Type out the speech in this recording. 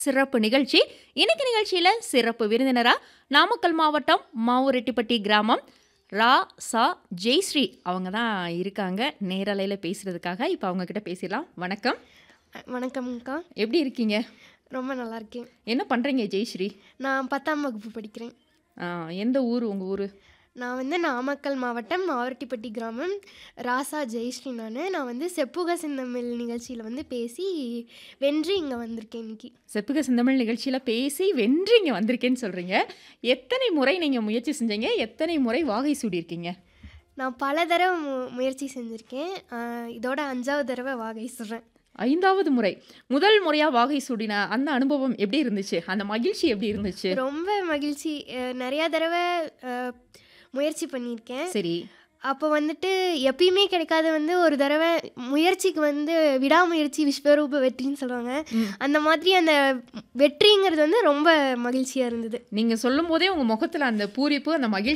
சிறப்பு நிகழ்ச்சி இன்னைக்கு நிகழ்ச்சியில சிறப்பு விருந்தினரா நாமக்கல் மாவட்டம் மாவூரெட்டிப்பட்டி கிராமம் ரா சா ஜெய்ஸ்ரீ அவங்க தான் இருக்காங்க நேரலையில் பேசுறதுக்காக இப்போ அவங்க கிட்ட பேசிடலாம் வணக்கம் வணக்கம்க்கா எப்படி இருக்கீங்க ரொம்ப நல்லா இருக்கேன் என்ன பண்ணுறீங்க ஜெய்ஸ்ரீ நான் பத்தாம் வகுப்பு படிக்கிறேன் ஆ, எந்த ஊர் உங்கள் ஊர் நான் வந்து நாமக்கல் மாவட்டம் மாவரட்டிப்பட்டி கிராமம் ராசா ஜெயஸ்ரீ நான் நான் வந்து செப்புக சிந்தமிழ் நிகழ்ச்சியில் வந்து பேசி வென்று இங்கே வந்திருக்கேன் இன்னைக்கு செப்புக சிந்தமிழ் நிகழ்ச்சியில் பேசி வென்று இங்கே வந்திருக்கேன்னு சொல்கிறீங்க எத்தனை முறை நீங்கள் முயற்சி செஞ்சீங்க எத்தனை முறை வாகை சூடியிருக்கீங்க நான் பல தடவை மு முயற்சி செஞ்சுருக்கேன் ஆஹ் இதோட அஞ்சாவது தடவை வாகை சொல்கிறேன் ஐந்தாவது முறை முதல் முறையாக வாகை சூடின அந்த அனுபவம் எப்படி இருந்துச்சு அந்த மகிழ்ச்சி எப்படி இருந்துச்சு ரொம்ப மகிழ்ச்சி அஹ் நிறையா தடவை அஹ், முயற்சி பண்ணியிருக்கேன் சரி அப்போ வந்துட்டு எப்பயுமே கிடைக்காத வந்து ஒரு தடவை முயற்சிக்கு வந்து விடாமுயற்சி விஸ்வரூப வெற்றின்னு சொல்லுவாங்க ம். அந்த மாதிரி அந்த வெற்றிங்கிறது வந்து ரொம்ப மகிழ்ச்சியாக இருந்தது நீங்க சொல்லும் போதே உங்க முகத்துல அந்த பூரிப்பு அந்த மகிழ்ச்சி